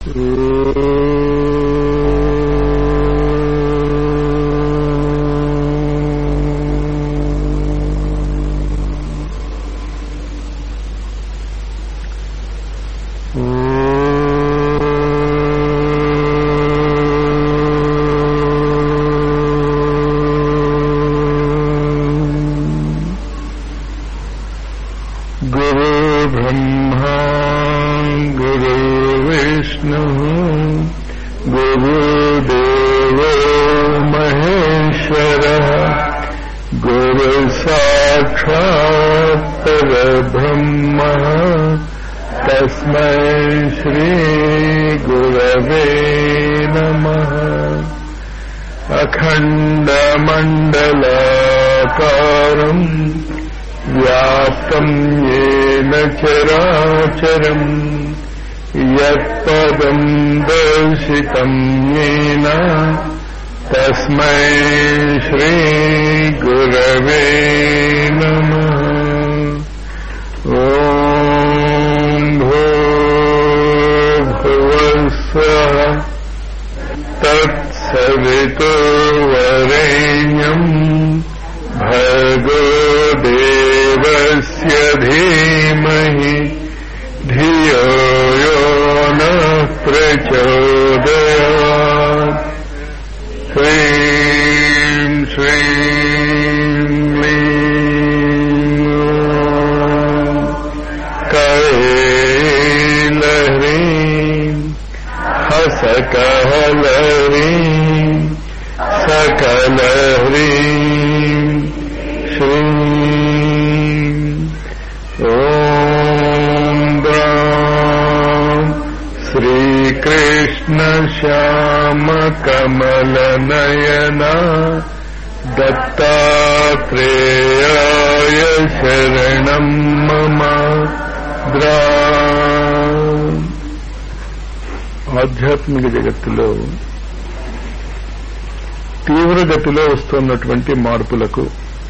गुरु ब्रह्मा गुरु विष्णु गुरुदेवो महेश्वरः गुरु साक्षात् परब्रह्मः तस्मै श्रीगुरवे नमः अखण्डमण्डलाकारम् व्याप्तम् येन चराचरम् यत्पदम् दर्शितम् येन तस्मै श्रीगुरवे नमः ॐ भूर्भुवस्वः तत्सवितुर्वरेण्यम् भर्गो देवस्य धीमहि धियो यो नः प्रचोदयात् ह्रीं श्रीं क्लीं ॐ कैलह्रीं हसकहलह्रीं सकलह्रीं श्रीं ॐ द्रां श्रीकृष्णश्यामकमलनयना दत्तात्रेयाय शरणं मम द्रा ఆధ్యాత్మిక జగత్తులో తీవ్రగతిలో వస్తున్నటువంటి మార్పులకు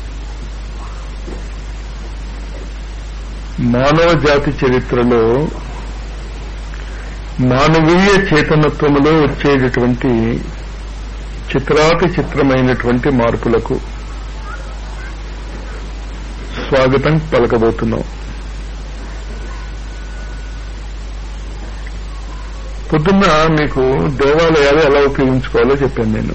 మానవ జాతి చరిత్రలో మానవీయ చేతనత్వములో వచ్చేటటువంటి చిత్రాతి చిత్రమైనటువంటి మార్పులకు స్వాగతం పలకబోతున్నాం పొద్దున్న మీకు దేవాలయాలు ఎలా ఉపయోగించుకోవాలో చెప్పాను నేను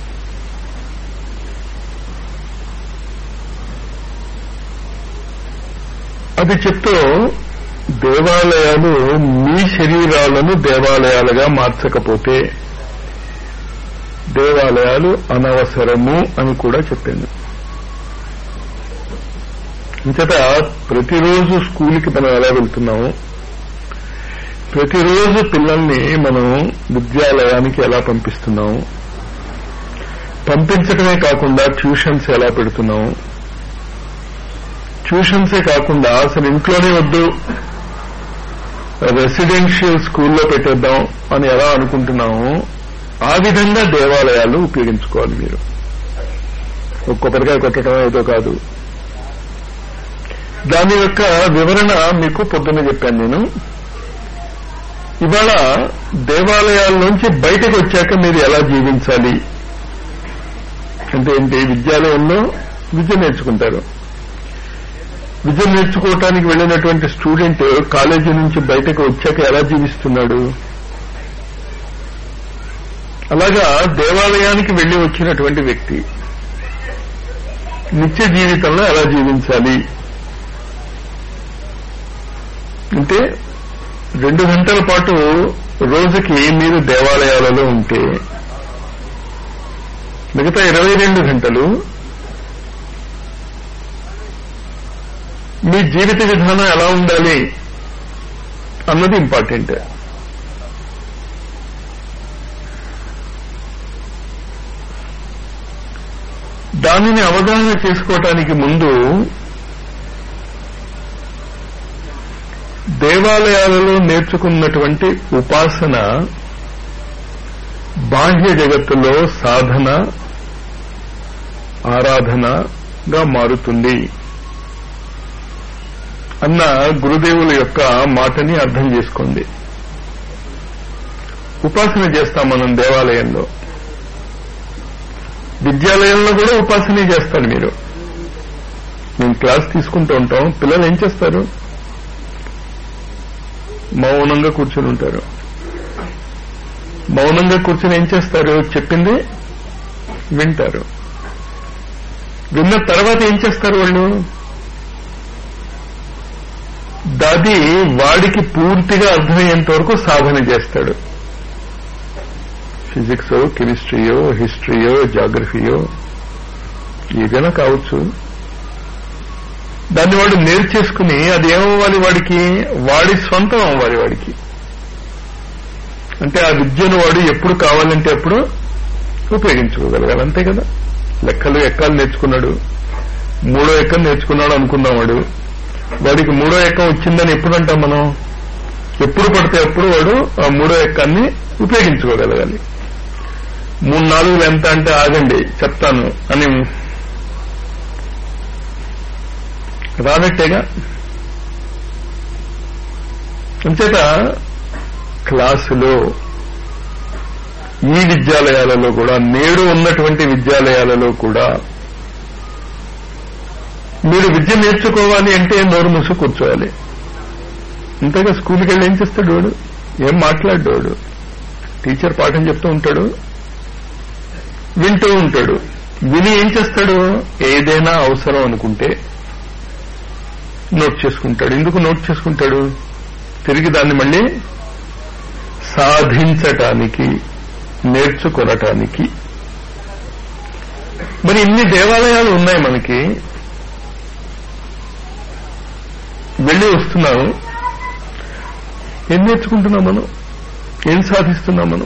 అది చెప్తూ దేవాలయాలు మీ శరీరాలను దేవాలయాలుగా మార్చకపోతే దేవాలయాలు అనవసరము అని కూడా చెప్పాను ఇంతట ప్రతిరోజు స్కూల్కి మనం ఎలా వెళ్తున్నాము ప్రతిరోజు పిల్లల్ని మనం విద్యాలయానికి ఎలా పంపిస్తున్నాము పంపించడమే కాకుండా ట్యూషన్స్ ఎలా పెడుతున్నాము ట్యూషన్సే కాకుండా అసలు ఇంట్లోనే వద్దు రెసిడెన్షియల్ స్కూల్లో పెట్టేద్దాం అని ఎలా అనుకుంటున్నాము ఆ విధంగా దేవాలయాలు ఉపయోగించుకోవాలి మీరు ఒక కొబ్బరికాయ కొట్టడం ఏదో కాదు దాని యొక్క వివరణ మీకు పొద్దున్న చెప్పాను నేను ఇవాళ దేవాలయాల్లోంచి బయటకు వచ్చాక మీరు ఎలా జీవించాలి అంటే ఏంటి విద్యాలయంలో విద్య నేర్చుకుంటారు విద్య నేర్చుకోవటానికి వెళ్ళినటువంటి స్టూడెంట్ కాలేజీ నుంచి బయటకు వచ్చాక ఎలా జీవిస్తున్నాడు అలాగా దేవాలయానికి వెళ్లి వచ్చినటువంటి వ్యక్తి నిత్య జీవితంలో ఎలా జీవించాలి అంటే రెండు గంటల పాటు రోజుకి మీరు దేవాలయాలలో ఉంటే మిగతా ఇరవై రెండు గంటలు మీ జీవిత విధానం ఎలా ఉండాలి అన్నది ఇంపార్టెంట్ దానిని అవగాహన చేసుకోవటానికి ముందు దేవాలయాలలో నేర్చుకున్నటువంటి ఉపాసన బాహ్య జగత్తులో సాధన ఆరాధనగా మారుతుంది అన్న గురుదేవుల యొక్క మాటని అర్థం చేసుకోండి ఉపాసన చేస్తాం మనం దేవాలయంలో విద్యాలయంలో కూడా ఉపాసనే చేస్తారు మీరు మేము క్లాస్ తీసుకుంటూ ఉంటాం పిల్లలు ఏం చేస్తారు మౌనంగా కూర్చుని ఉంటారు మౌనంగా కూర్చుని ఏం చేస్తారు చెప్పింది వింటారు విన్న తర్వాత ఏం చేస్తారు వాళ్ళు దాది వాడికి పూర్తిగా అర్థమయ్యేంత వరకు సాధన చేస్తాడు ఫిజిక్సో కెమిస్ట్రీయో హిస్టరీయో జాగ్రఫీయో ఏదైనా కావచ్చు దాన్ని వాడు నేర్చేసుకుని అది ఏమవ్వాలి వాడికి వాడి సొంతం అవ్వాలి వాడికి అంటే ఆ విద్యను వాడు ఎప్పుడు కావాలంటే అప్పుడు ఉపయోగించుకోగలగాలి అంతే కదా లెక్కలు ఎక్కాలు నేర్చుకున్నాడు మూడో ఎక్కం నేర్చుకున్నాడు అనుకున్నాం వాడు వాడికి మూడో ఎక్కం వచ్చిందని ఎప్పుడు అంటాం మనం ఎప్పుడు పడితే అప్పుడు వాడు ఆ మూడో ఎక్కాన్ని ఉపయోగించుకోగలగాలి మూడు నాలుగులు ఎంత అంటే ఆగండి చెప్తాను అని రానట్టేగా అంచేత క్లాసులో ఈ విద్యాలయాలలో కూడా నేడు ఉన్నటువంటి విద్యాలయాలలో కూడా మీరు విద్య నేర్చుకోవాలి అంటే నోరు మూసు కూర్చోవాలి అంతేగా స్కూల్కి వెళ్ళి ఏం చేస్తాడు వాడు ఏం మాట్లాడు వాడు టీచర్ పాఠం చెప్తూ ఉంటాడు వింటూ ఉంటాడు విని ఏం చేస్తాడు ఏదైనా అవసరం అనుకుంటే నోట్ చేసుకుంటాడు ఎందుకు నోట్ చేసుకుంటాడు తిరిగి దాన్ని మళ్ళీ సాధించటానికి నేర్చుకొనటానికి మరి ఇన్ని దేవాలయాలు ఉన్నాయి మనకి వెళ్ళి వస్తున్నాము ఏం నేర్చుకుంటున్నాం మనం ఏం సాధిస్తున్నాం మనం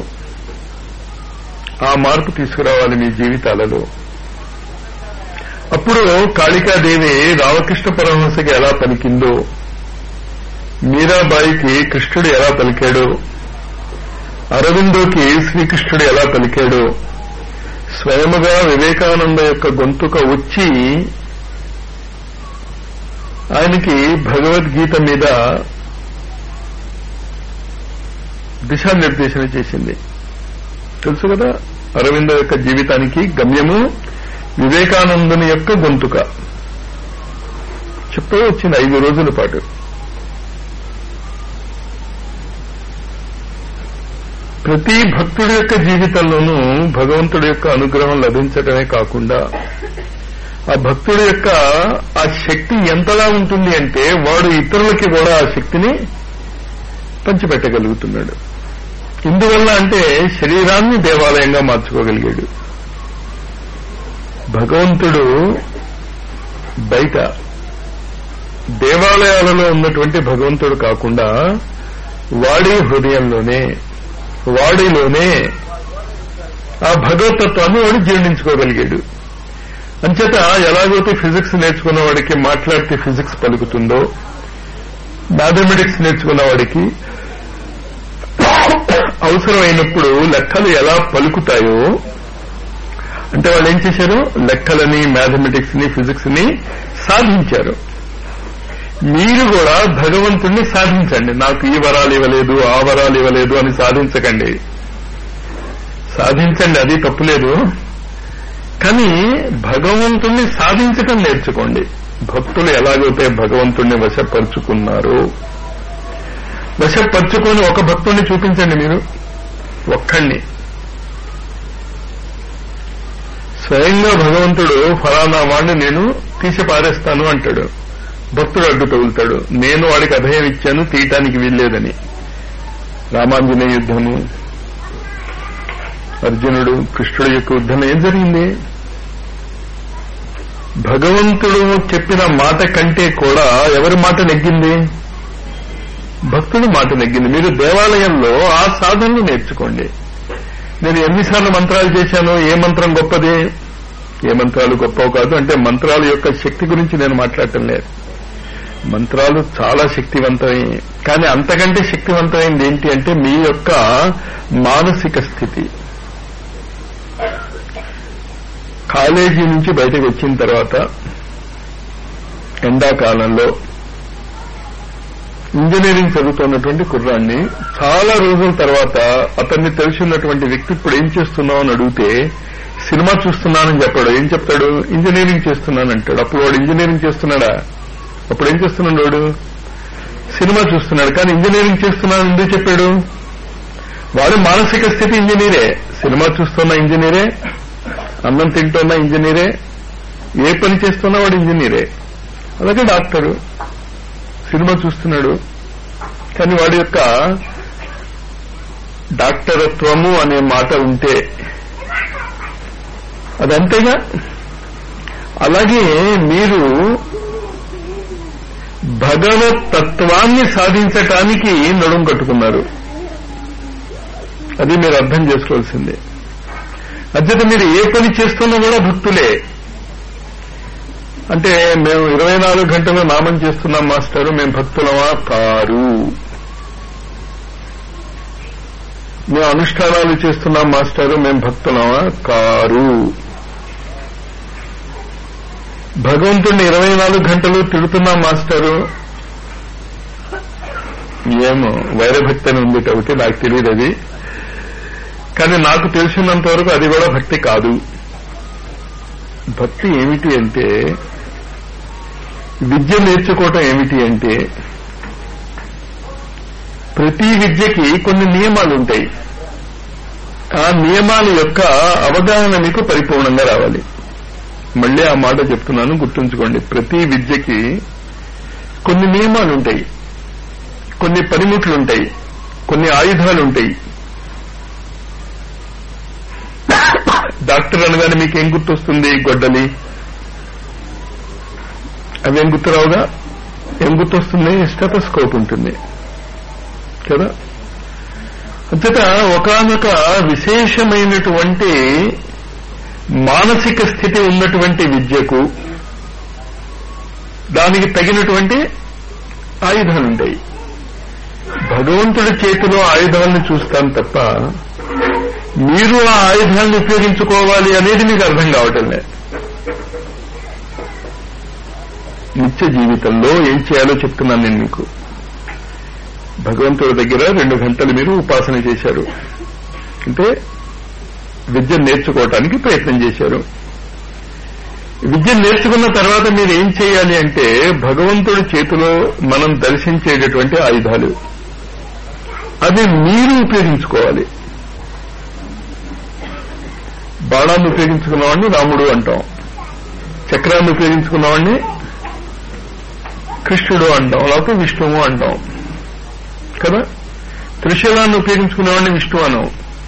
ఆ మార్పు తీసుకురావాలి మీ జీవితాలలో అప్పుడు కాళికాదేవి రామకృష్ణ పరమహంసకి ఎలా పలికిందో మీరాబాయికి కృష్ణుడు ఎలా పలికాడో అరవిందోకి శ్రీకృష్ణుడు ఎలా పలికాడో స్వయముగా వివేకానంద యొక్క గొంతుక వచ్చి ఆయనకి భగవద్గీత మీద దిశానిర్దేశన చేసింది తెలుసు కదా అరవింద యొక్క జీవితానికి గమ్యము వివేకానందుని యొక్క గొంతుక చెప్తూ వచ్చింది ఐదు రోజుల పాటు ప్రతి భక్తుడి యొక్క జీవితంలోనూ భగవంతుడి యొక్క అనుగ్రహం లభించడమే కాకుండా ఆ భక్తుడి యొక్క ఆ శక్తి ఎంతలా ఉంటుంది అంటే వాడు ఇతరులకి కూడా ఆ శక్తిని పంచిపెట్టగలుగుతున్నాడు ఇందువల్ల అంటే శరీరాన్ని దేవాలయంగా మార్చుకోగలిగాడు భగవంతుడు బయట దేవాలయాలలో ఉన్నటువంటి భగవంతుడు కాకుండా వాడి హృదయంలోనే వాడిలోనే ఆ భగవతత్వాన్ని వాడు జీర్ణించుకోగలిగాడు అంచేత ఎలాగైతే ఫిజిక్స్ నేర్చుకున్న వాడికి మాట్లాడితే ఫిజిక్స్ పలుకుతుందో మ్యాథమెటిక్స్ నేర్చుకున్న వాడికి అవసరమైనప్పుడు లెక్కలు ఎలా పలుకుతాయో అంటే వాళ్ళు ఏం చేశారు లెక్కలని మ్యాథమెటిక్స్ ని ఫిజిక్స్ ని సాధించారు మీరు కూడా భగవంతుణ్ణి సాధించండి నాకు ఈ వరాలు ఇవ్వలేదు ఆ వరాలు ఇవ్వలేదు అని సాధించకండి సాధించండి అది తప్పులేదు కానీ భగవంతుణ్ణి సాధించటం నేర్చుకోండి భక్తులు ఎలాగైతే భగవంతుణ్ణి వశపరుచుకున్నారో వశపరుచుకొని ఒక భక్తుణ్ణి చూపించండి మీరు ఒక్కడిని స్వయంగా భగవంతుడు ఫలానా వాడిని నేను తీసి పారేస్తాను అంటాడు భక్తుడు అడ్డు తగులుతాడు నేను వాడికి అభయం ఇచ్చాను తీయటానికి వీల్లేదని రామాంజనేయ యుద్ధము అర్జునుడు కృష్ణుడు యొక్క యుద్ధం ఏం జరిగింది భగవంతుడు చెప్పిన మాట కంటే కూడా ఎవరి మాట నెగ్గింది భక్తుడు మాట నెగ్గింది మీరు దేవాలయంలో ఆ సాధనలు నేర్చుకోండి నేను ఎన్నిసార్లు మంత్రాలు చేశాను ఏ మంత్రం గొప్పది ఏ మంత్రాలు గొప్పవి కాదు అంటే మంత్రాల యొక్క శక్తి గురించి నేను మాట్లాడటం లేదు మంత్రాలు చాలా శక్తివంతమైన కానీ అంతకంటే శక్తివంతమైనది ఏంటి అంటే మీ యొక్క మానసిక స్థితి కాలేజీ నుంచి బయటకు వచ్చిన తర్వాత ఎండాకాలంలో ఇంజనీరింగ్ చదువుతున్నటువంటి కుర్రాన్ని చాలా రోజుల తర్వాత అతన్ని తెలిసినటువంటి వ్యక్తి ఇప్పుడు ఏం చేస్తున్నావు అని అడిగితే సినిమా చూస్తున్నానని చెప్పాడు ఏం చెప్తాడు ఇంజనీరింగ్ చేస్తున్నాను అంటాడు అప్పుడు వాడు ఇంజనీరింగ్ చేస్తున్నాడా అప్పుడు ఏం చేస్తున్నాడు వాడు సినిమా చూస్తున్నాడు కానీ ఇంజనీరింగ్ చేస్తున్నాను ఎందుకు చెప్పాడు వాడు మానసిక స్థితి ఇంజనీరే సినిమా చూస్తున్న ఇంజనీరే అన్నం తింటున్న ఇంజనీరే ఏ పని చేస్తున్నా వాడు ఇంజనీరే అలాగే డాక్టరు సినిమా చూస్తున్నాడు కానీ వాడి యొక్క డాక్టరత్వము అనే మాట ఉంటే అదంతేగా అలాగే మీరు భగవత్ తత్వాన్ని సాధించటానికి నడుం కట్టుకున్నారు అది మీరు అర్థం చేసుకోవాల్సిందే అధ్యత మీరు ఏ పని చేస్తున్నా కూడా భక్తులే అంటే మేము ఇరవై నాలుగు గంటలు నామం చేస్తున్నాం మాస్టారు మేము భక్తులమా కారు మేము అనుష్ఠానాలు చేస్తున్నాం మాస్టారు మేము భక్తులమా కారు భగవంతుడిని ఇరవై నాలుగు గంటలు తిడుతున్నాం మాస్టారు ఏమో వైరభక్తి అని ఉంది ఒకటి నాకు తెలియదు అది కానీ నాకు తెలిసినంత వరకు అది కూడా భక్తి కాదు భక్తి ఏమిటి అంటే విద్య నేర్చుకోవటం ఏమిటి అంటే ప్రతి విద్యకి కొన్ని నియమాలు ఉంటాయి ఆ నియమాల యొక్క అవగాహన మీకు పరిపూర్ణంగా రావాలి మళ్ళీ ఆ మాట చెప్తున్నాను గుర్తుంచుకోండి ప్రతి విద్యకి కొన్ని నియమాలు ఉంటాయి కొన్ని పనిముట్లు ఉంటాయి కొన్ని ఆయుధాలు ఉంటాయి డాక్టర్ అనగానే మీకు ఏం గుర్తొస్తుంది గొడ్డలి అవేం గుర్తురావుగా ఏం గుర్తొస్తుంది స్టెటస్కోప్ ఉంటుంది కదా అంతటా ఒకనొక విశేషమైనటువంటి మానసిక స్థితి ఉన్నటువంటి విద్యకు దానికి తగినటువంటి ఆయుధాలుంటాయి భగవంతుడి చేతిలో ఆయుధాలను చూస్తాను తప్ప మీరు ఆ ఆయుధాలను ఉపయోగించుకోవాలి అనేది మీకు అర్థం కావటం లేదు నిత్య జీవితంలో ఏం చేయాలో చెప్తున్నాను నేను మీకు భగవంతుడి దగ్గర రెండు గంటలు మీరు ఉపాసన చేశారు అంటే విద్య నేర్చుకోవటానికి ప్రయత్నం చేశారు విద్య నేర్చుకున్న తర్వాత మీరు ఏం చేయాలి అంటే భగవంతుడి చేతిలో మనం దర్శించేటటువంటి ఆయుధాలు అది మీరు ఉపయోగించుకోవాలి బాణాన్ని ఉపయోగించుకున్నవాడిని రాముడు అంటాం చక్రాన్ని ఉపయోగించుకున్నవాడిని కృష్ణుడు అంటాం లేకపోతే విష్ణువు అంటాం కదా త్రిశూలాన్ని ఉపయోగించుకునేవాడిని విష్ణు అనం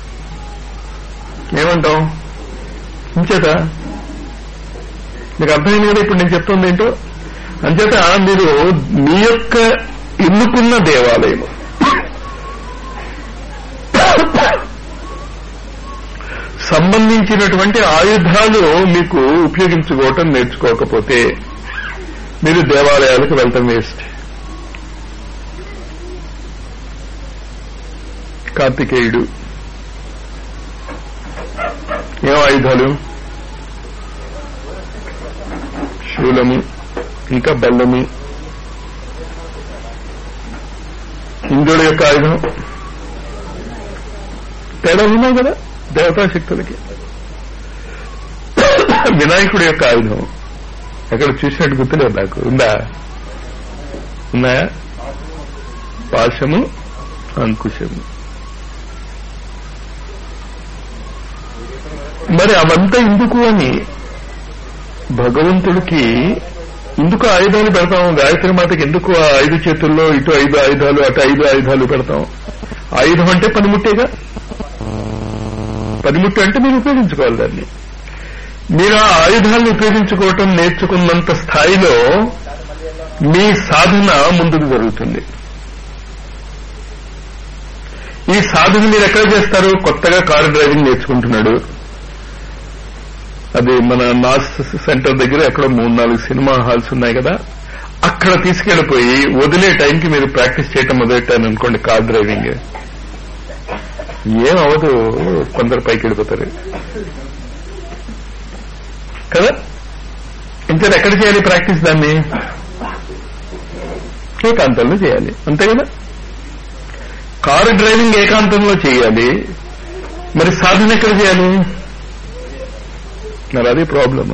ఏమంటాం ఇంచేత మీకు అర్థమైంది కదా ఇప్పుడు నేను చెప్తుంది ఏంటో అంచేత మీరు మీ యొక్క ఎన్నుకున్న దేవాలయం సంబంధించినటువంటి ఆయుధాలు మీకు ఉపయోగించుకోవటం నేర్చుకోకపోతే మీరు దేవాలయాలకు వెళ్తాం వేస్ట్ కార్తికేయుడు ఏం ఆయుధాలు శూలము ఇంకా బెల్లము ఇంద్రుడి యొక్క ఆయుధం తేడా ఉన్నాయి కదా దేవతా శక్తులకి వినాయకుడి యొక్క ఆయుధం ఎక్కడ చూసినట్టు గుర్తులేదు నాకు ఉందా ఉన్నాయా పాశము అంకుశము మరి అవంతా ఎందుకు అని భగవంతుడికి ఎందుకు ఆయుధాలు పెడతాం గాయత్రి మాతకి ఎందుకు ఆ ఐదు చేతుల్లో ఇటు ఐదు ఆయుధాలు అటు ఐదు ఆయుధాలు పెడతాం ఆయుధం అంటే పనిముట్టేగా పనిముట్టు అంటే మీరు ఉపయోగించుకోవాలి దాన్ని మీరు ఆ ఆయుధాలను ఉపయోగించుకోవటం నేర్చుకున్నంత స్థాయిలో మీ సాధన ముందుకు జరుగుతుంది ఈ సాధన మీరు ఎక్కడ చేస్తారు కొత్తగా కారు డ్రైవింగ్ నేర్చుకుంటున్నాడు అది మన నాస్ సెంటర్ దగ్గర ఎక్కడో మూడు నాలుగు సినిమా హాల్స్ ఉన్నాయి కదా అక్కడ తీసుకెళ్లిపోయి వదిలే టైంకి మీరు ప్రాక్టీస్ చేయటం మొదలెట్టాను అనుకోండి కార్ డ్రైవింగ్ ఏం అవ్వదు కొందరు పైకి వెళ్ళిపోతారు కదా ఇంత ఎక్కడ చేయాలి ప్రాక్టీస్ దాన్ని ఏకాంతంలో చేయాలి అంతే కదా కారు డ్రైవింగ్ ఏకాంతంలో చేయాలి మరి సాధన ఎక్కడ చేయాలి మరి అది ప్రాబ్లమ్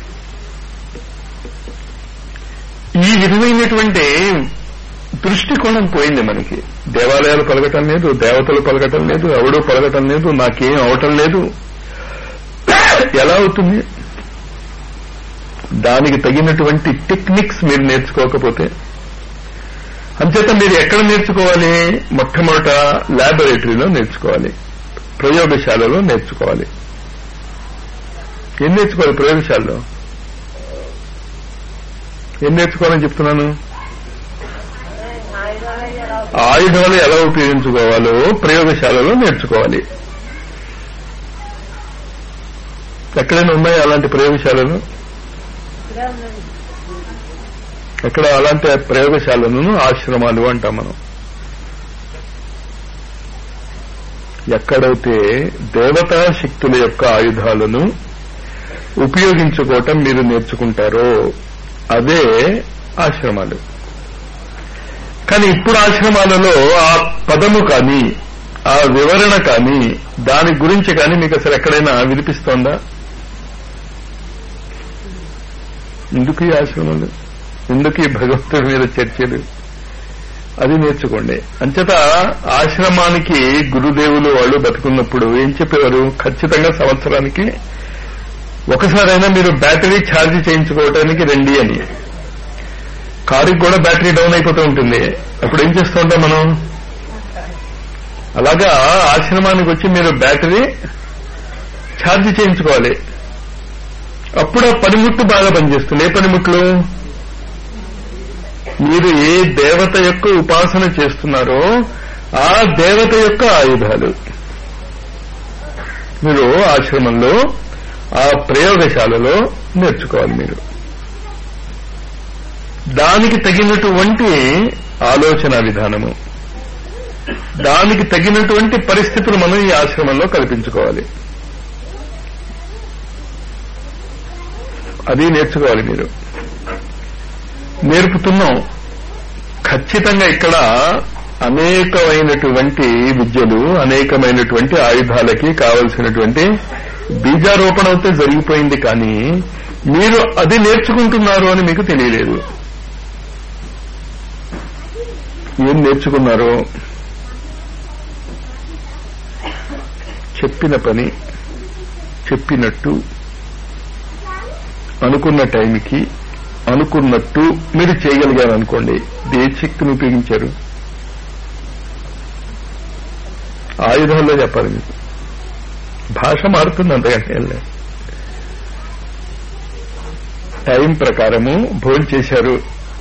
ఈ విధమైనటువంటి దృష్టికోణం పోయింది మనకి దేవాలయాలు పలకటం లేదు దేవతలు పలకటం లేదు ఎవడు పలకటం లేదు నాకేం అవటం లేదు ఎలా అవుతుంది దానికి తగినటువంటి టెక్నిక్స్ మీరు నేర్చుకోకపోతే అంచేత మీరు ఎక్కడ నేర్చుకోవాలి మొట్టమొదట ల్యాబొరేటరీలో నేర్చుకోవాలి ప్రయోగశాలలో నేర్చుకోవాలి ఏం నేర్చుకోవాలి ప్రయోగశాలలో ఏం నేర్చుకోవాలని చెప్తున్నాను ఆయుధాలు ఎలా ఉపయోగించుకోవాలో ప్రయోగశాలలో నేర్చుకోవాలి ఎక్కడైనా ఉన్నాయి అలాంటి ప్రయోగశాలలు ఎక్కడ అలాంటి ప్రయోగశాలను ఆశ్రమాలు అంటాం మనం ఎక్కడైతే దేవతా శక్తుల యొక్క ఆయుధాలను ఉపయోగించుకోవటం మీరు నేర్చుకుంటారో అదే ఆశ్రమాలు కానీ ఇప్పుడు ఆశ్రమాలలో ఆ పదము కానీ ఆ వివరణ కానీ దాని గురించి కానీ మీకు అసలు ఎక్కడైనా వినిపిస్తోందా ఎందుకు ఈ ఆశ్రమాలు ఎందుకు ఈ భగవంతుడి మీద చర్చలు అది నేర్చుకోండి అంచేత ఆశ్రమానికి గురుదేవులు వాళ్ళు బతుకున్నప్పుడు ఏం చెప్పేవారు ఖచ్చితంగా సంవత్సరానికి ఒకసారైనా మీరు బ్యాటరీ ఛార్జ్ చేయించుకోవటానికి రండి అని కారుకి కూడా బ్యాటరీ డౌన్ అయిపోతూ ఉంటుంది అప్పుడు ఏం చేస్తూ ఉంటాం మనం అలాగా ఆశ్రమానికి వచ్చి మీరు బ్యాటరీ ఛార్జ్ చేయించుకోవాలి అప్పుడు ఆ పనిముట్టు బాగా పనిచేస్తుంది ఏ పనిముట్లు మీరు ఏ దేవత యొక్క ఉపాసన చేస్తున్నారో ఆ దేవత యొక్క ఆయుధాలు మీరు ఆశ్రమంలో ఆ ప్రయోగశాలలో నేర్చుకోవాలి మీరు దానికి తగినటువంటి ఆలోచన విధానము దానికి తగినటువంటి పరిస్థితులు మనం ఈ ఆశ్రమంలో కల్పించుకోవాలి అది నేర్చుకోవాలి మీరు నేర్పుతున్నాం ఖచ్చితంగా ఇక్కడ అనేకమైనటువంటి విద్యలు అనేకమైనటువంటి ఆయుధాలకి కావలసినటువంటి బీజారోపణ అయితే జరిగిపోయింది కానీ మీరు అది నేర్చుకుంటున్నారు అని మీకు తెలియలేదు ఏం నేర్చుకున్నారో చెప్పిన పని చెప్పినట్టు అనుకున్న టైంకి అనుకున్నట్టు మీరు చేయగలిగారు అనుకోండి ఏ శక్తిని ఉపయోగించారు ఆయుధంలో చెప్పాలి మీకు భాష మారుతుంది అంతకంటే ఏం లేదు. టైం ప్రకారము భోజనం చేశారు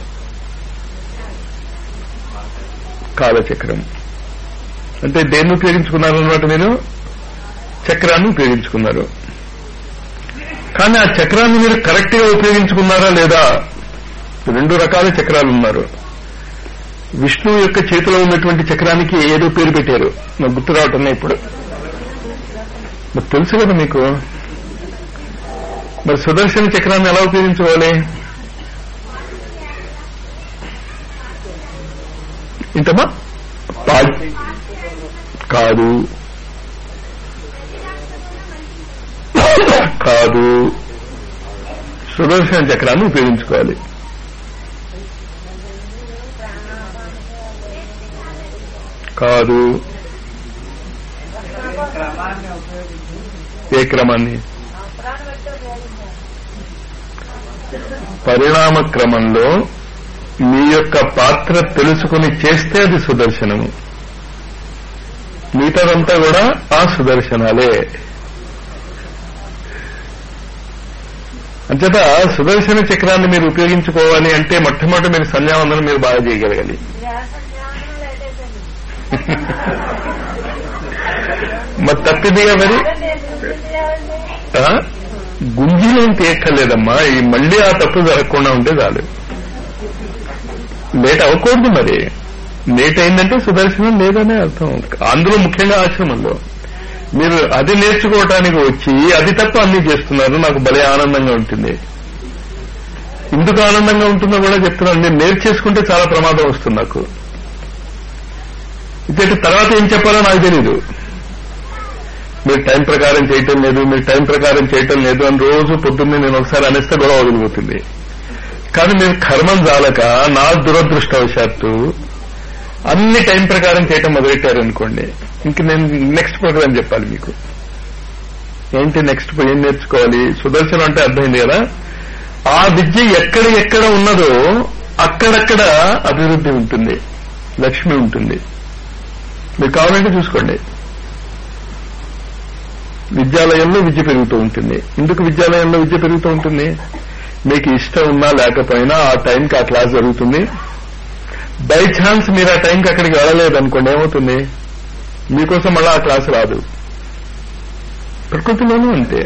కాలచక్రం అంటే దేన్ని ఉపయోగించుకున్నారు అన్నమాట మీరు చక్రాన్ని ఉపయోగించుకున్నారు కానీ ఆ చక్రాన్ని మీరు కరెక్ట్ గా ఉపయోగించుకున్నారా లేదా రెండు రకాల చక్రాలు ఉన్నారు విష్ణువు యొక్క చేతిలో ఉన్నటువంటి చక్రానికి ఏదో పేరు పెట్టారు నాకు గుర్తు రావటం లేదు ఇప్పుడు మరి తెలుసు కదా మీకు మరి సుదర్శన చక్రాన్ని ఎలా ఉపయోగించుకోవాలి ఇంతమా పాల్ కాదు కాదు సుదర్శన చక్రాన్ని ఉపయోగించుకోవాలి కాదు ఏ క్రమాన్ని పరిణామ క్రమంలో మీ యొక్క పాత్ర తెలుసుకుని చేస్తే అది సుదర్శనము మిగతాదంతా కూడా ఆ సుదర్శనాలే అంచేత సుదర్శన చక్రాన్ని మీరు ఉపయోగించుకోవాలి అంటే మొట్టమొదటి మీరు సంధ్యావందనం మీరు బాగా చేయగలగాలి మరి తప్పిదిగా మరి ఆ? గుంజీలేం తీయక్కర్లేదమ్మా ఈ మళ్ళీ ఆ తప్పు జరగకుండా ఉంటే చాలు లేట్ అవ్వకూడదు మరి లేట్ అయిందంటే సుదర్శనం లేదనే అర్థం అందులో ముఖ్యంగా ఆశ్రమంలో మీరు అది నేర్చుకోవటానికి వచ్చి అది తప్ప అన్ని చేస్తున్నారు నాకు భలే ఆనందంగా ఉంటుంది ఎందుకు ఆనందంగా ఉంటుందో కూడా చెప్తున్నాను నేను నేర్చేసుకుంటే చాలా ప్రమాదం వస్తుంది నాకు ఇదే తర్వాత ఏం చెప్పాలో నాకు తెలీదు మీరు టైం ప్రకారం చేయటం లేదు మీరు టైం ప్రకారం చేయటం లేదు అని రోజు పొద్దున్నే నేను ఒకసారి అనేస్తే గొడవ వదిలిపోతుంది కానీ మీరు కర్మం జాలక నా దురదృష్టవశాత్తు అన్ని టైం ప్రకారం చేయటం మొదలెట్టారు అనుకోండి ఇంక నేను నెక్స్ట్ ప్రోగ్రామ్ చెప్పాలి మీకు ఏంటి నెక్స్ట్ ఏం నేర్చుకోవాలి సుదర్శనం అంటే అర్థమైంది కదా ఆ విద్య ఎక్కడ ఎక్కడ ఉన్నదో అక్కడక్కడ అభివృద్ధి ఉంటుంది లక్ష్మి ఉంటుంది మీరు కావాలంటే చూసుకోండి విద్యాలయంలో విద్య పెరుగుతూ ఉంటుంది ఎందుకు విద్యాలయంలో విద్య పెరుగుతూ ఉంటుంది మీకు ఇష్టం ఉన్నా లేకపోయినా ఆ టైంకి ఆ క్లాస్ జరుగుతుంది బై ఛాన్స్ మీరు ఆ టైంకి అక్కడికి వెళ్ళలేదనుకోండి ఏమవుతుంది మీకోసం మళ్ళీ ఆ క్లాస్ రాదు ప్రకృతిలోనూ అంతే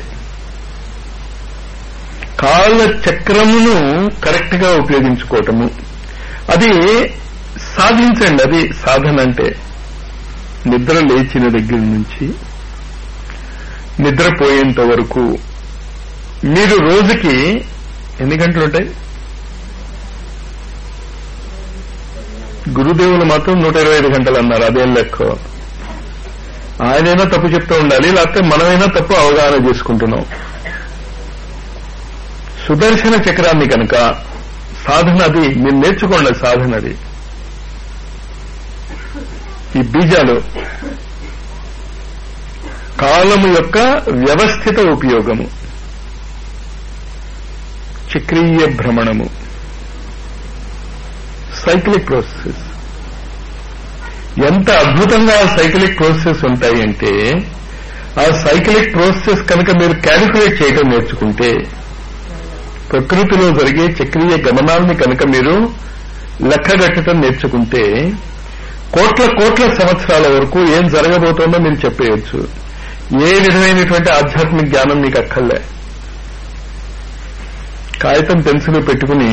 కాళ్ళ చక్రమును కరెక్ట్ గా ఉపయోగించుకోవటము అది సాధించండి అది సాధన అంటే నిద్ర లేచిన దగ్గర నుంచి నిద్రపోయేంత వరకు మీరు రోజుకి ఎన్ని గంటలు ఉంటాయి గురుదేవులు మాత్రం నూట ఇరవై ఐదు గంటలు అన్నారు అదేం లెక్క ఆయనైనా తప్పు చెప్తూ ఉండాలి లేకపోతే మనమైనా తప్పు అవగాహన చేసుకుంటున్నాం సుదర్శన చక్రాన్ని కనుక సాధన అది మీరు నేర్చుకోండి అది సాధన అది ఈ బీజాలు కాలము యొక్క వ్యవస్థిత ఉపయోగము చక్రీయ భ్రమణము సైక్లిక్ ప్రాసెస్ ఎంత అద్భుతంగా ఆ సైక్లిక్ ప్రాసెస్ ఉంటాయి అంటే ఆ సైక్లిక్ ప్రాసెస్ కనుక మీరు క్యాలిక్యులేట్ చేయడం నేర్చుకుంటే ప్రకృతిలో జరిగే చక్రీయ గమనాన్ని కనుక మీరు లెక్కగట్టడం నేర్చుకుంటే కోట్ల కోట్ల సంవత్సరాల వరకు ఏం జరగబోతోందో మీరు చెప్పేయచ్చు ఏ విధమైనటువంటి ఆధ్యాత్మిక జ్ఞానం మీకు అక్కర్లే కాగితం పెన్సిల్ పెట్టుకుని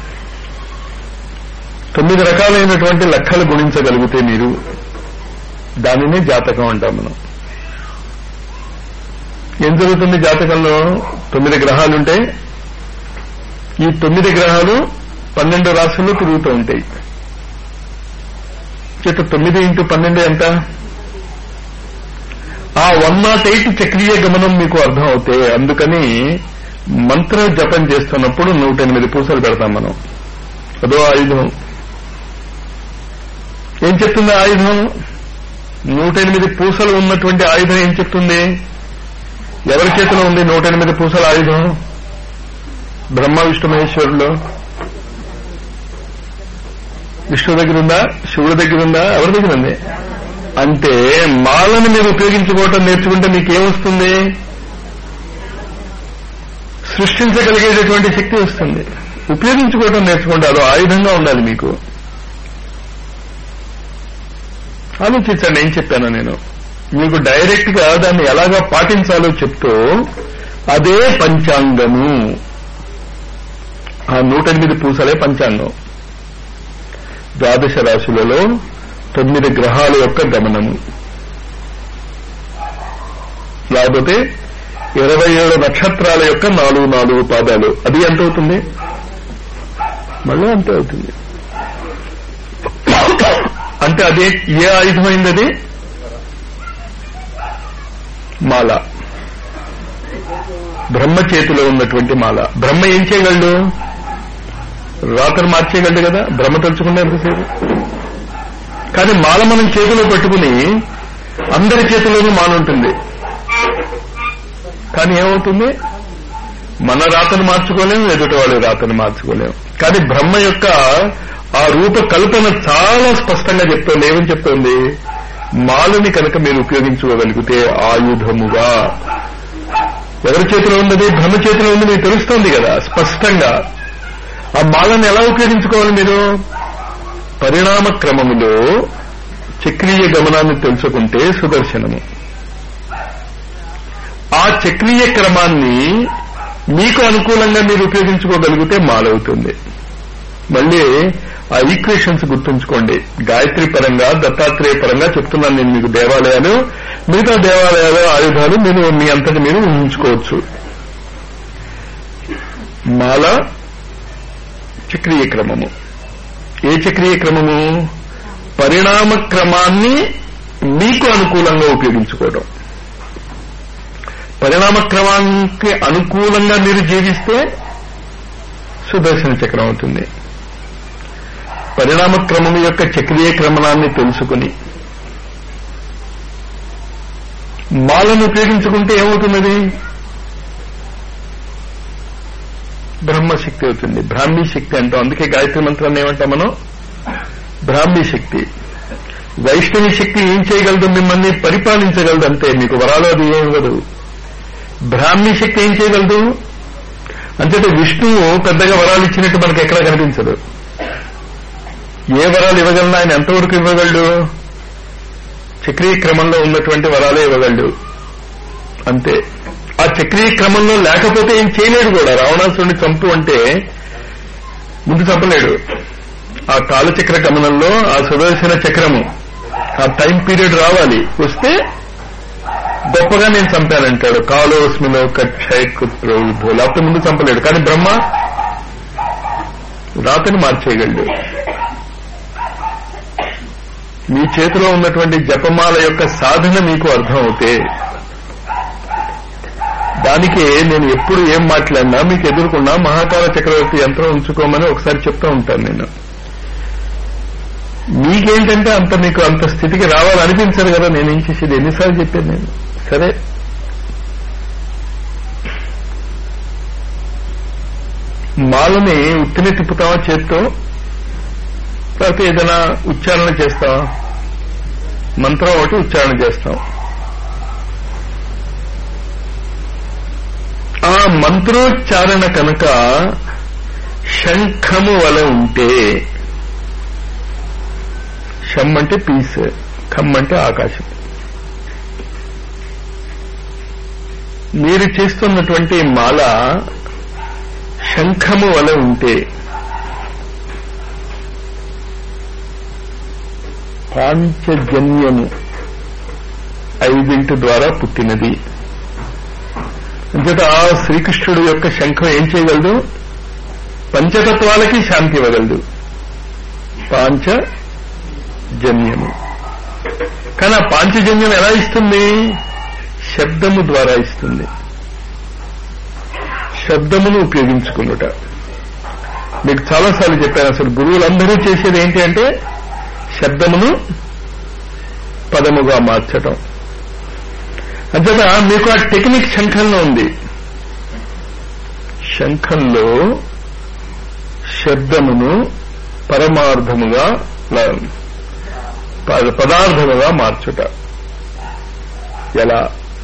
తొమ్మిది రకాలైనటువంటి లెక్కలు గుణించగలిగితే మీరు దానినే జాతకం అంటాం మనం ఏం జరుగుతుంది జాతకంలో తొమ్మిది గ్రహాలుంటే ఈ తొమ్మిది గ్రహాలు పన్నెండు రాశుల్లో తిరుగుతూ ఉంటాయి చేత తొమ్మిది ఇంటూ పన్నెండు ఎంత ఆ వన్ నాట్ ఎయిట్ చక్రీయ గమనం మీకు అర్థం అవుతే అందుకని మంత్ర జపం చేస్తున్నప్పుడు నూట ఎనిమిది పూసలు పెడతాం మనం అదో ఆయుధం ఏం చెప్తుంది ఆయుధం నూట ఎనిమిది పూసలు ఉన్నటువంటి ఆయుధం ఏం చెప్తుంది ఎవరి చేతిలో ఉంది నూట ఎనిమిది పూసల ఆయుధం బ్రహ్మ విష్ణు మహేశ్వరులు విష్ణు దగ్గర ఉందా శివుడి దగ్గర ఉందా ఎవరి దగ్గర ఉంది అంటే మాలను మీరు ఉపయోగించుకోవటం నేర్చుకుంటే మీకేమొస్తుంది సృష్టించగలిగేటటువంటి శక్తి వస్తుంది ఉపయోగించుకోవటం నేర్చుకుంటే అదో ఆయుధంగా ఉండాలి మీకు ఆలోచించండి ఏం చెప్పాను నేను మీకు డైరెక్ట్ గా దాన్ని ఎలాగా పాటించాలో చెప్తూ అదే పంచాంగము ఆ నూట ఎనిమిది పూసలే పంచాంగం ద్వాదశ రాశులలో తొమ్మిది గ్రహాల యొక్క గమనము లేకపోతే ఇరవై ఏడు నక్షత్రాల యొక్క నాలుగు నాలుగు పాదాలు అది ఎంత అవుతుంది మళ్ళీ అంతే అవుతుంది అంటే అదే ఏ ఆయుధమైంది అది మాల బ్రహ్మ చేతిలో ఉన్నటువంటి మాల బ్రహ్మ ఏం చేయగలడు రాతను మార్చేయగలడు కదా బ్రహ్మ తలుచుకుంటే ఎంతసేపు కానీ మాల మనం చేతిలో పెట్టుకుని అందరి చేతిలోనూ మాల ఉంటుంది కానీ ఏమవుతుంది మన రాతను మార్చుకోలేము ఎదుటి వాళ్ళ రాతను మార్చుకోలేము కానీ బ్రహ్మ యొక్క ఆ రూప కల్పన చాలా స్పష్టంగా చెప్తోంది ఏమని చెప్తోంది మాలని కనుక మీరు ఉపయోగించుకోగలిగితే ఆయుధముగా ఎవరి చేతిలో ఉన్నది బ్రహ్మ చేతిలో ఉంది మీకు తెలుస్తోంది కదా స్పష్టంగా ఆ మాలను ఎలా ఉపయోగించుకోవాలి మీరు పరిణామ క్రమములో చక్రీయ గమనాన్ని తెలుసుకుంటే సుదర్శనము ఆ చక్రీయ క్రమాన్ని మీకు అనుకూలంగా మీరు ఉపయోగించుకోగలిగితే మాలవుతుంది మళ్ళీ ఆ ఈక్వేషన్స్ గుర్తుంచుకోండి గాయత్రి పరంగా దత్తాత్రేయ పరంగా చెప్తున్నాను నేను మీకు దేవాలయాలు మిగతా దేవాలయాల ఆయుధాలు మీరు మీ అంతటి మీరు ఊహించుకోవచ్చు మాల చక్రీయ క్రమము ఏ చక్రీయ క్రమము పరిణామ క్రమాన్ని మీకు అనుకూలంగా ఉపయోగించుకోవడం పరిణామ క్రమానికి అనుకూలంగా మీరు జీవిస్తే సుదర్శన చక్రం అవుతుంది పరిణామ క్రమం యొక్క చక్రీయ క్రమణాన్ని తెలుసుకుని మాలను ఉపయోగించుకుంటే ఏమవుతున్నది బ్రహ్మశక్తి అవుతుంది బ్రాహ్మీ శక్తి అంటాం అందుకే గాయత్రి మంత్రాన్ని ఏమంటాం మనం బ్రాహ్మీ శక్తి వైష్ణవి శక్తి ఏం చేయగలదు మిమ్మల్ని పరిపాలించగలదు అంతే మీకు వరాలు అది ఏం ఇవ్వదు బ్రాహ్మీ శక్తి ఏం చేయగలదు అంతేతే విష్ణువు పెద్దగా వరాలు ఇచ్చినట్టు మనకు ఎక్కడా కనిపించదు ఏ వరాలు ఇవ్వగలను ఆయన ఎంతవరకు ఇవ్వగలడు చక్రీయ క్రమంలో ఉన్నటువంటి వరాలే ఇవ్వగలడు అంతే ఆ చక్రీయ క్రమంలో లేకపోతే ఏం చేయలేడు కూడా రావణాసురుని చంపు అంటే ముందు చంపలేడు ఆ కాలచక్ర గమనంలో ఆ సుదర్శన చక్రము ఆ టైం పీరియడ్ రావాలి వస్తే గొప్పగా నేను చంపానంటాడు కాలోస్మిలో కక్షయకుత్రోధో లేకపోతే ముందు చంపలేడు కానీ బ్రహ్మ రాతని మార్చేయగలడు మీ చేతిలో ఉన్నటువంటి జపమాల యొక్క సాధన మీకు అర్థం అవుతే దానికే నేను ఎప్పుడు ఏం మాట్లాడినా మీకు ఎదుర్కొన్నా మహాకాల చక్రవర్తి యంత్రం ఉంచుకోమని ఒకసారి చెప్తూ ఉంటాను నేను మీకేంటంటే అంత మీకు అంత స్థితికి రావాలనిపించదు కదా నేను ఏం చేసేది ఎన్నిసార్లు చెప్పాను నేను సరే మాలని ఉత్తిని తిప్పుతావా చేత్తో లేకపోతే ఏదైనా ఉచ్చారణ చేస్తావా మంత్రం ఒకటి ఉచ్చారణ చేస్తాం ఆ మంత్రోచ్చారణ కనుక శంఖము వల ఉంటే షమ్ అంటే పీస్ ఖమ్ అంటే ఆకాశం మీరు చేస్తున్నటువంటి మాల శంఖము వల ఉంటే పాంచజన్యము ఐదింటి ద్వారా పుట్టినది అంచేత ఆ శ్రీకృష్ణుడు యొక్క శంఖం ఏం చేయగలదు పంచతత్వాలకి శాంతి ఇవ్వగలదు పాంచజన్యము కానీ ఆ పాంచజన్యం ఎలా ఇస్తుంది శబ్దము ద్వారా ఇస్తుంది శబ్దమును ఉపయోగించుకున్నట మీకు చాలాసార్లు చెప్పాను అసలు గురువులందరూ చేసేది ఏంటి అంటే శబ్దమును పదముగా మార్చటం అంతేత మీకు ఆ టెక్నిక్ శంఖంలో ఉంది శంఖంలో శబ్దమును పరమార్థముగా పదార్థముగా మార్చుట ఎలా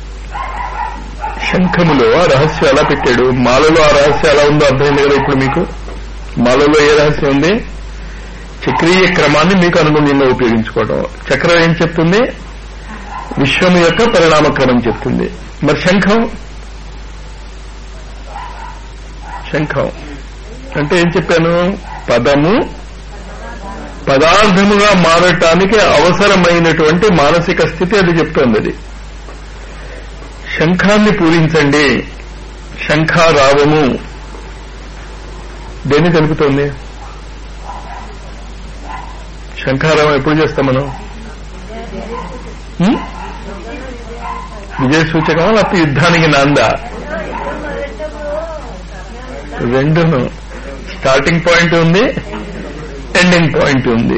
శంఖములో ఆ రహస్యం ఎలా పెట్టాడు మాలలో ఆ రహస్యం ఎలా ఉందో అర్థమైంది కదా ఇప్పుడు మీకు మాలలో ఏ రహస్యం ఉంది చక్రీయ క్రమాన్ని మీకు అనుగుణ్యంగా ఉపయోగించుకోవడం చక్రం ఏం చెప్తుంది విశ్వము యొక్క పరిణామ క్రమం చెప్తుంది మరి శంఖం శంఖం అంటే ఏం చెప్పాను పదము పదార్థముగా మారటానికి అవసరమైనటువంటి మానసిక స్థితి అది చెప్తోంది అది శంఖాన్ని పూరించండి శంఖారావము దేన్ని తెలుపుతోంది శంఖారావం ఎప్పుడు చేస్తాం మనం విజయ సూచకమా లేకపోతే యుద్ధానికి నాందా రెండును స్టార్టింగ్ పాయింట్ ఉంది ఎండింగ్ పాయింట్ ఉంది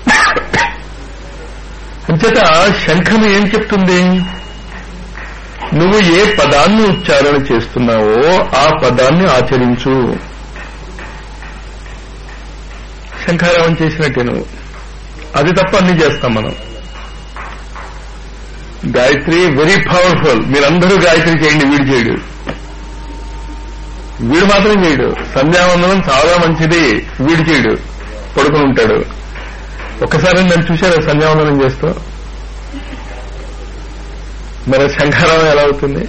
అంచేత శంఖం ఏం చెప్తుంది నువ్వు ఏ పదాన్ని ఉచ్చారణ చేస్తున్నావో ఆ పదాన్ని ఆచరించు శంఖారావం చేసినట్టే నువ్వు అది తప్ప అన్ని చేస్తాం మనం గాయత్రి వెరీ పవర్ఫుల్ మీరందరూ గాయత్రి చేయండి వీడు చేయడు వీడు మాత్రం చేయడు సంధ్యావందనం చాలా మంచిది వీడు చేయడు పడుకుని ఉంటాడు ఒక్కసారి నన్ను చూశారు సంధ్యావందనం చేస్తూ మరి శంఖారావం ఎలా అవుతుంది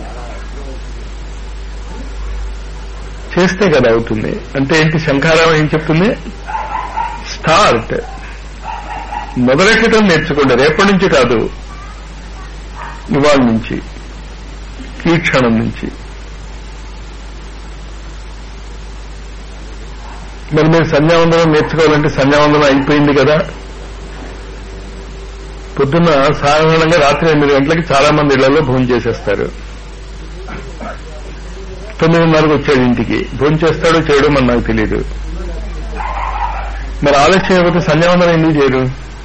చేస్తే కదా అవుతుంది అంటే ఏంటి శంఖారావం ఏం చెప్తుంది స్టార్ట్ మొదలెట్టడం నేర్చుకోండి రేపటి నుంచి కాదు ఇవాళ నుంచి ఈ క్షణం నుంచి మరి మీరు సంధ్యావందనం నేర్చుకోవాలంటే సంధ్యావందనం అయిపోయింది కదా పొద్దున్న సాధారణంగా రాత్రి ఎనిమిది గంటలకి చాలా మంది ఇళ్లలో భోజనం చేసేస్తారు తొమ్మిదిన్నరకు వచ్చాడు ఇంటికి భోజనం చేస్తాడో చేయడో మన నాకు తెలియదు మరి ఆలస్యం అయిపోతే సంధ్యావందనం ఎందుకు చేయరు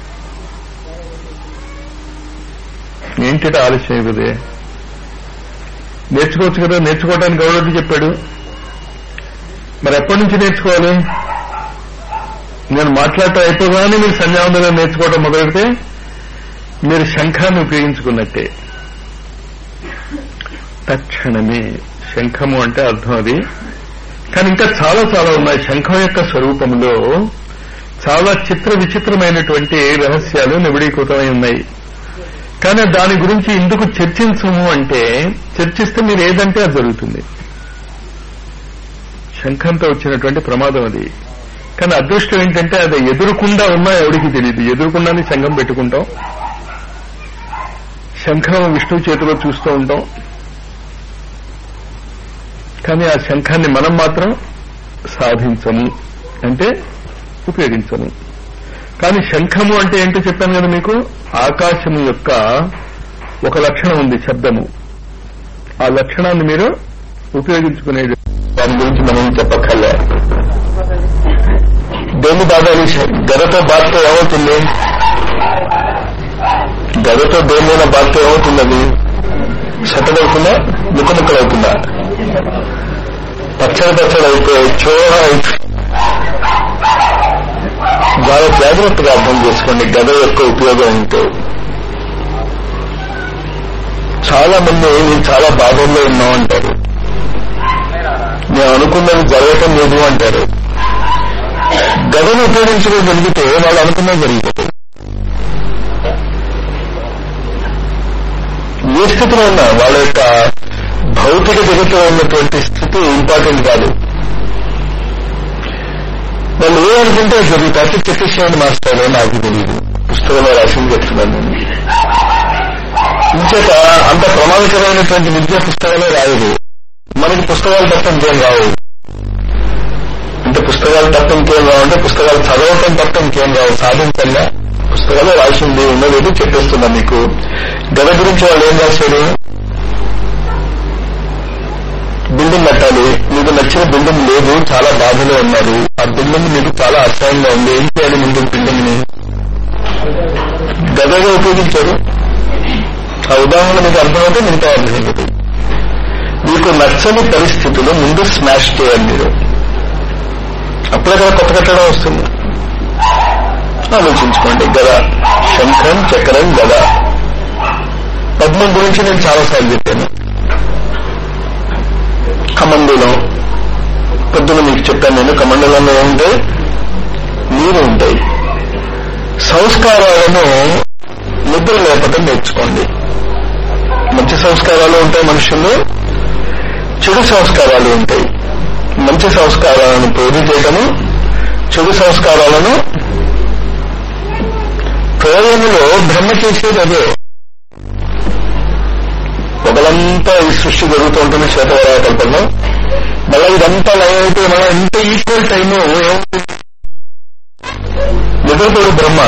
ఏంటి ఆలస్యం అయిపోతే నేర్చుకోవచ్చు కదా నేర్చుకోవడానికి ఎవరొద్దు చెప్పాడు మరి ఎప్పటి నుంచి నేర్చుకోవాలి నేను మాట్లాడటం అయిపోగానే మీరు సంధ్యావందనం నేర్చుకోవడం మొదలెడితే మీరు శంఖాన్ని ఉపయోగించుకున్నట్టే తక్షణమే శంఖము అంటే అర్థం అది కానీ ఇంకా చాలా చాలా ఉన్నాయి శంఖం యొక్క స్వరూపంలో చాలా చిత్ర విచిత్రమైనటువంటి రహస్యాలు నిబిడీకృతమై ఉన్నాయి కానీ దాని గురించి ఎందుకు చర్చించము అంటే చర్చిస్తే మీరు ఏదంటే అది జరుగుతుంది శంఖంతో వచ్చినటువంటి ప్రమాదం అది కానీ అదృష్టం ఏంటంటే అది ఎదురుకుండా ఉన్నా ఎవరికి తెలియదు ఎదురుకుండానే శంఖం పెట్టుకుంటాం శంఖం విష్ణు చేతిలో చూస్తూ ఉంటాం కానీ ఆ శంఖాన్ని మనం మాత్రం సాధించము అంటే ఉపయోగించము కానీ శంఖము అంటే ఏంటో చెప్పాను కదా మీకు ఆకాశము యొక్క ఒక లక్షణం ఉంది శబ్దము ఆ లక్షణాన్ని మీరు ఉపయోగించుకునే దాని గురించి మనం చెప్పక్కర్లే దేని బాధాలు గదతో బాధతో ఏమవుతుంది గదతో దేనిలో బాధతో ఏమవుతుంది అది సతడవుతుందా ముక్క ముక్కలవుతుందా పచ్చడి పచ్చడి అయిపోయి చోర అయిపోయి చాలా జాగ్రత్తగా అర్థం చేసుకోండి గద యొక్క ఉపయోగం ఏంటో చాలా మంది నేను చాలా బాధల్లో ఉన్నాం అంటారు నేను అనుకున్నది జరగటం లేదు అంటారు గదను ఉపయోగించుకోగలిగితే వాళ్ళు అనుకున్నది జరిగిపోతుంది ఏ స్థితిలో ఉన్నా వాళ్ళ యొక్క భౌతిక జగత్తులో ఉన్నటువంటి స్థితి ఇంపార్టెంట్ కాదు వాళ్ళు ఏమనుకుంటే జరుగుతారు చెప్పేసేయండి మాస్టర్ నాకు తెలియదు పుస్తకంలో రాసింది చెప్తున్నాను నేను ఇంచేత అంత ప్రమాదకరమైనటువంటి విద్య పుస్తకాలే రాయదు మనకి పుస్తకాలు తప్ప ఇంకేం రావు అంటే పుస్తకాలు తప్ప ఇంకేం రావు అంటే పుస్తకాలు చదవటం తప్ప ఇంకేం రావు సాధించల్లా పుస్తకాలు రాసింది ఉన్నది చెప్పేస్తున్నా మీకు గద గురించి వాళ్ళు ఏం రాశారు బిల్డింగ్ కట్టాలి మీకు నచ్చిన బిల్డింగ్ లేదు చాలా బాధలో ఉన్నారు ఆ బిల్డింగ్ మీకు చాలా అసహ్యంగా ఉంది ఏం చేయాలి ముందు బిల్డింగ్ ని గదగా ఉపయోగించారు ఆ ఉదాహరణ మీకు అర్థమైతే మిగతా అర్థమైంది మీకు నచ్చని పరిస్థితులు ముందు స్మాష్ చేయాలి మీరు అప్పుడే కదా కొత్త కట్టడం వస్తుంది ఆలోచించుకోండి గద శంఖం చక్రం గద పద్మం గురించి నేను చాలాసార్లు చెప్పాను కమండలం పొద్దున మీకు చెప్పాను నేను కమండలంలో ఏముంటాయి నీరు ఉంటాయి సంస్కారాలను నిద్ర లేపటం నేర్చుకోండి మంచి సంస్కారాలు ఉంటాయి మనుషులు చెడు సంస్కారాలు ఉంటాయి మంచి సంస్కారాలను పోటీ చేయటము చెడు సంస్కారాలను ప్రయోజనంలో బ్రహ్మ చేసేది అదే ఒకలంతా ఈ సృష్టి జరుగుతూ ఉంటుంది శ్వేతవరాయ కల్పంలో మళ్ళీ ఇదంతా లైన్ మళ్ళీ ఇంత ఈక్వల్ టైమ్ నిద్రపోడు బ్రహ్మ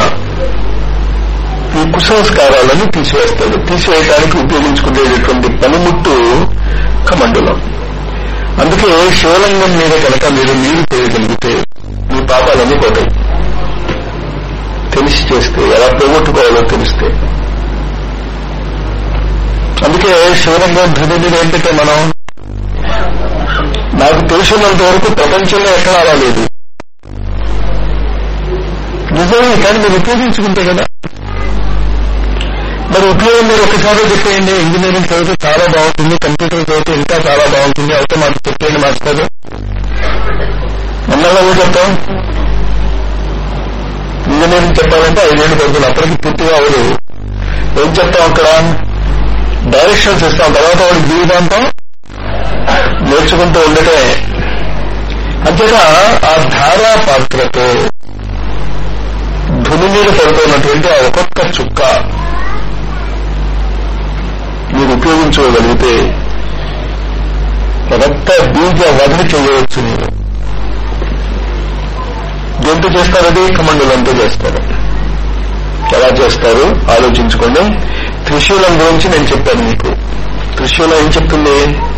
ఈ కుసంస్కారాలను తీసివేస్తాడు తీసివేయడానికి ఉపయోగించుకునేటటువంటి పనిముట్టు కమండలం అందుకే శివలింగం మీద కనుక మీరు నీరు చేయగలిగితే మీ పాపాలన్నీ పోతాయి తెలిసి చేస్తే ఎలా పోగొట్టుకోవాలో తెలిస్తే అందుకే శివలింగం ధృతి మీద ఏంటంటే మనం నాకు తెలిసినంత వరకు ప్రపంచంలో ఎక్కడా రాలేదు నిజమే కానీ మీరు ఉపయోగించుకుంటే కదా మరి ఉపయోగం మీరు ఒకసారి చెప్పేయండి ఇంజనీరింగ్ చదివితే చాలా బాగుంటుంది కంప్యూటర్ చదివితే ఇంకా చాలా బాగుంటుంది అయితే మాకు చెప్పేయండి మాస్టర్ ఎన్నగా చెప్తాం ఇంజనీరింగ్ చెప్పాలంటే ఐదేళ్ళు పడుతుంది అప్పటికి పూర్తిగా అవదు ఏం చెప్తాం అక్కడ డైరెక్షన్స్ ఇస్తాం తర్వాత వాడి జీవితాంతం నేర్చుకుంటూ ఉండటమే అంతేత ఆ ధారా పాత్రతో ధుని మీద పడుతున్నటువంటి ఆ ఒక్కొక్క చుక్క మీరు ఉపయోగించుకోగలిగితే రక్త బీజ వదిలి చేయవచ్చు మీరు దేంతో చేస్తారు అది కమండలంతో చేస్తారు ఎలా చేస్తారు ఆలోచించుకోండి త్రిశూలం గురించి నేను చెప్పాను మీకు త్రిశూలం ఏం చెప్తుంది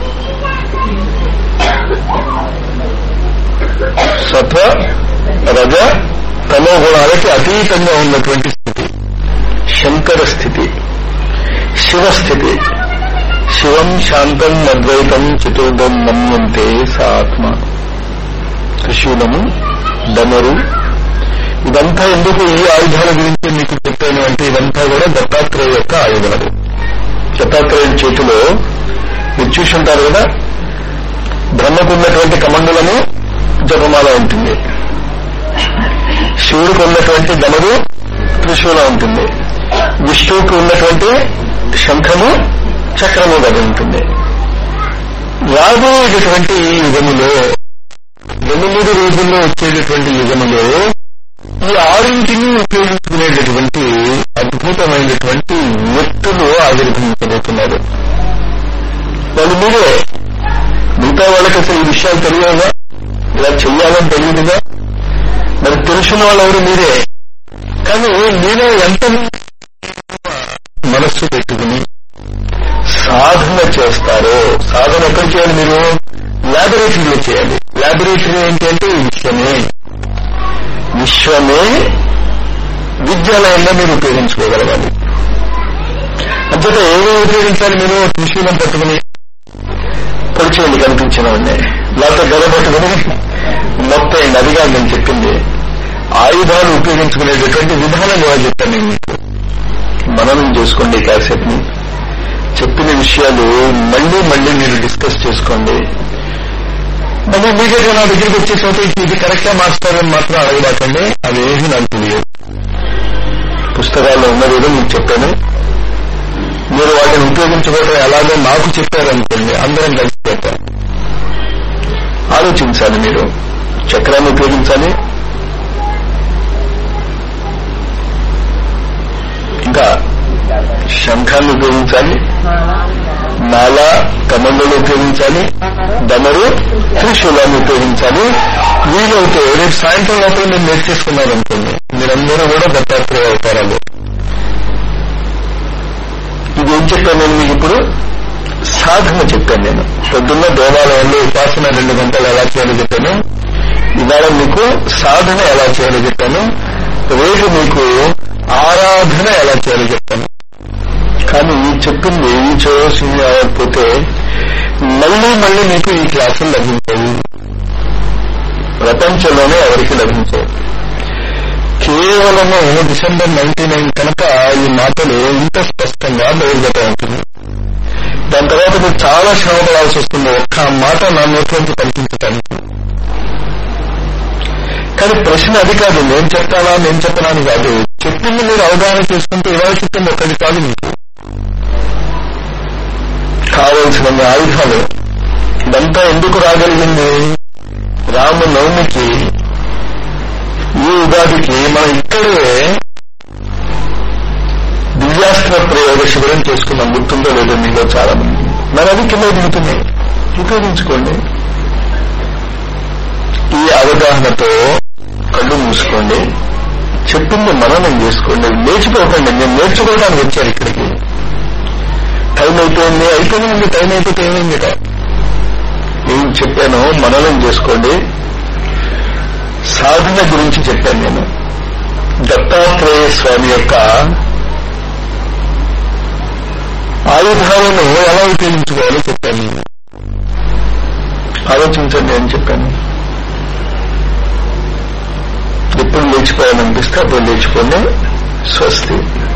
సత్వ రజ తమో గుణాలకి అతీతంగా ఉన్నటువంటి స్థితి శంకర స్థితి శివస్థితి శివం శాంతం అద్వైతం చతుర్థం మన్యంతే సా ఆత్మ త్రిశూలము డమరు ఇదంతా ఎందుకు ఈ ఆయుధాల గురించి మీకు చెప్పాను అంటే ఇదంతా కూడా దత్తాత్రేయ యొక్క ఆయుధాలు దత్తాత్రేయుడి చేతిలో మీరు చూసుంటారు కదా బ్రహ్మకు ఉన్నటువంటి కమండలము జపమాల ఉంటుంది శివుడికి ఉన్నటువంటి గమరు త్రిశూలం ఉంటుంది విష్ణువుకి ఉన్నటువంటి శంఖము చక్రము గది ఉంటుంది రాబోయేటటువంటి ఈ యుగములో ఎనిమిది రోజుల్లో వచ్చేటటువంటి యుగములో ఈ ఆరింటిని ఉపయోగించుకునేటటువంటి అద్భుతమైనటువంటి వ్యక్తులు ఆవిర్భవించబోతున్నారు వాళ్ళు మీరే మిగతా వాళ్ళకి అసలు ఈ విషయాలు తెలియదా ఇలా చెయ్యాలని తెలియదుగా మరి తెలిసిన వాళ్ళు ఎవరు మీరే కానీ మీలో ఎంత మనస్సు పెట్టుకుని సాధన చేస్తారో సాధన ఎక్కడ చేయాలి మీరు ల్యాబొరేటరీలో చేయాలి ల్యాబొరేటరీ ఏంటి అంటే ఈ విశ్వమే విశ్వమే విద్యాలయంలో మీరు ఉపయోగించుకోగలగాలి అంతట ఏమేమి ఉపయోగించాలి మీరు త్రిశూలం పట్టుకుని పొడిచేయండి కనిపించిన వాడిని లేకపోతే గద పట్టుకుని మొత్తం అదిగా నేను చెప్పింది ఆయుధాలు ఉపయోగించుకునేటటువంటి విధానం ఎలా చెప్పాను నేను మీకు మననం చేసుకోండి ఈ క్యాసెట్ ని చెప్పిన విషయాలు మళ్ళీ మళ్ళీ మీరు డిస్కస్ చేసుకోండి మళ్ళీ ఇమీడియట్ గా నా దగ్గరికి వచ్చేసరికి ఇది కరెక్టా మాస్టారని మాత్రం అడగబాకండి అదేమి నాకు తెలియదు పుస్తకాల్లో ఉన్నది ఏదో మీకు చెప్పాను మీరు వాటిని ఉపయోగించుకోవడం ఎలాగో నాకు చెప్పారనుకోండి అందరం కలిసి చెప్పాం ఆలోచించాలి మీరు చక్రాన్ని ఉపయోగించాలి ఇంకా శంఖాన్ని ఉపయోగించాలి మాల కమండలు ఉపయోగించాలి దమరు త్రిశూలాన్ని ఉపయోగించాలి వీలైతే రేపు సాయంత్రం లోపల మీరు నేర్చేసుకున్నారు అనుకోండి మీరందరూ కూడా దత్తాత్రేయ అవతారాలు ఇది ఏం చెప్పాను నేను మీకు ఇప్పుడు సాధన చెప్పాను నేను పొద్దున్న దేవాలయంలో ఉపాసన రెండు గంటలు ఎలా చేయాలో చెప్పాను ఇవాళ మీకు సాధన ఎలా చేయాలో చెప్పాను రేపు మీకు ఆరాధన ఎలా చేయాలో చెప్పాను కానీ చెప్పింది ఈ చూసి అవ్వకపోతే మళ్ళీ మళ్ళీ మీకు ఈ క్లాసులు లభించాయి ప్రపంచంలోనే ఎవరికి లభించాయి కేవలము డిసెంబర్ నైన్టీ నైన్ కనుక ఈ మాటలు ఇంత స్పష్టంగా బయలుదేరుతూ ఉంటుంది దాని తర్వాత మీరు చాలా శ్రమ పడాల్సి వస్తుంది ఒక్క మాట నా నోట్లోంచి కల్పించటానికి కానీ ప్రశ్న అది కాదు నేను చెప్తానా నేను చెప్పనాని కాదు చెప్పింది మీరు అవగాహన చేసుకుంటే ఇవాళ చెప్పింది ఒక్కటి కాదు మీకు కావలసిన ఆయుధాలు ఇదంతా ఎందుకు రాగలిగింది రామ నవమికి ఈ ఉగాదికి మనం ఇక్కడే దివ్యాస్త్ర ప్రయోగ శిబిరం చేసుకున్నాం గుర్తుందో లేదో మీలో చాలా మంది మరి అది కింద దిగుతున్నాయి ఉపయోగించుకోండి ఈ అవగాహనతో కళ్ళు మూసుకోండి చెప్పింది మననం చేసుకోండి లేచిపోకండి నేను నేర్చుకోవడానికి వచ్చారు ఇక్కడికి టైం అయిపోయింది అయిపోయింది టైం అయిపోతే ఏమైంది ఏం చెప్పానో మననం చేసుకోండి సాధన గురించి చెప్పాను నేను దత్తాత్రేయ స్వామి యొక్క ఆయుధాలను ఎలా ఉపయోగించుకోవాలో చెప్పాను నేను ఆలోచించండి అని చెప్పాను ఎప్పుడు లేచిపోయాలనిపిస్తే అప్పుడు లేచిపోండి స్వస్తి